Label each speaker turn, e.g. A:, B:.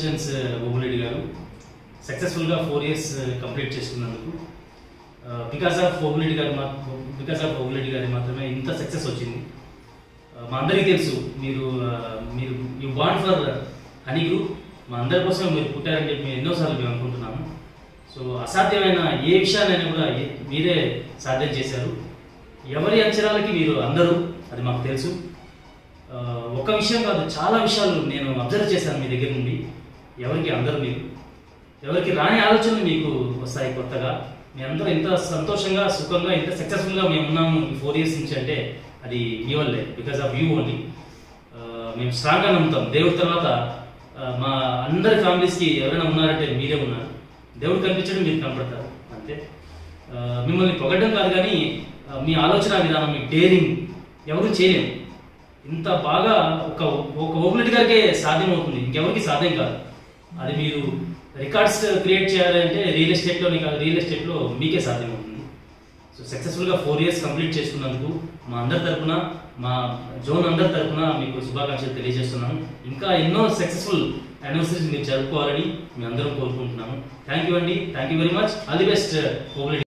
A: congratulations Obuleddy గారు సక్సెస్ఫుల్గా four years complete చేసుకున్నందుకు బికాస్ ఆఫ్ ఓబులెడ్డి గారు మా బికాస్ ఆఫ్ ఓబులెడ్డి గారి మాత్రమే ఇంత సక్సెస్ వచ్చింది Uh, మా అందరికీ తెలుసు మీరు uh, మీరు you bond for Honey Group మా అందరి కోసం మీరు పుట్టారని చెప్పి మేము ఎన్నోసార్లు మేము అనుకుంటున్నాము సో అసాధ్యమైన ఏ విషయాన్నైనా కూడా ఏ- మీరే సాధ్యం చేశారు ఎవరి అంచనాలకి మీరు అందరూ అది మాకు తెలుసు ఆ, ఒక విషయం కాదు చాలా విషయాలు నేను అబ్జర్వ్ చేశాను మీ దగ్గర నుండి ఎవరికి అందరూ మీరు ఎవరికి రాని ఆలోచనలు మీకు వస్తాయి కొత్తగా మీ అందరూ ఇంత సంతోషంగా సుఖంగా ఇంత సక్సెస్ఫుల్గా మేము ఉన్నాము ఈ ఫోర్ ఇయర్స్ నుంచి అంటే అది మీ వల్లే బికాస్ ఆఫ్ యూ ఓన్లీ మేము స్ట్రాంగ్గా నమ్ముతాం దేవుడి తర్వాత ఆ, మా అందరి ఫ్యామిలీస్కి ఎవరైనా ఉన్నారంటే మీరే ఉన్నారు దేవుడు కనిపించడం మీరు కనపడతారు అంతే ఆ, మిమ్మల్ని పొగడ్డం కాదు కానీ ఆ, మీ ఆలోచన విధానం మీ డేరింగ్ ఎవరు చేయలేము ఇంత బాగా ఒక ఒక ఓబులెట్ గారికే సాధ్యం అవుతుంది ఇంకెవరికి సాధ్యం కాదు అది మీరు రికార్డ్స్ క్రియేట్ చేయాలంటే రియల్ ఎస్టేట్లోనే కాదు రియల్ ఎస్టేట్లో మీకే సాధ్యం అవుతుంది సో సక్సెస్ఫుల్గా ఫోర్ ఇయర్స్ కంప్లీట్ చేసుకున్నందుకు మా అందరి తరపున మా జోన్ అందరి తరపున మీకు శుభాకాంక్షలు తెలియజేస్తున్నాను ఇంకా ఎన్నో సక్సెస్ఫుల్ యానివర్సరీస్ మీరు జరుపుకోవాలని మేము అందరం కోరుకుంటున్నాము థ్యాంక్ యూ అండి thank you very much all the best ఓబులెట్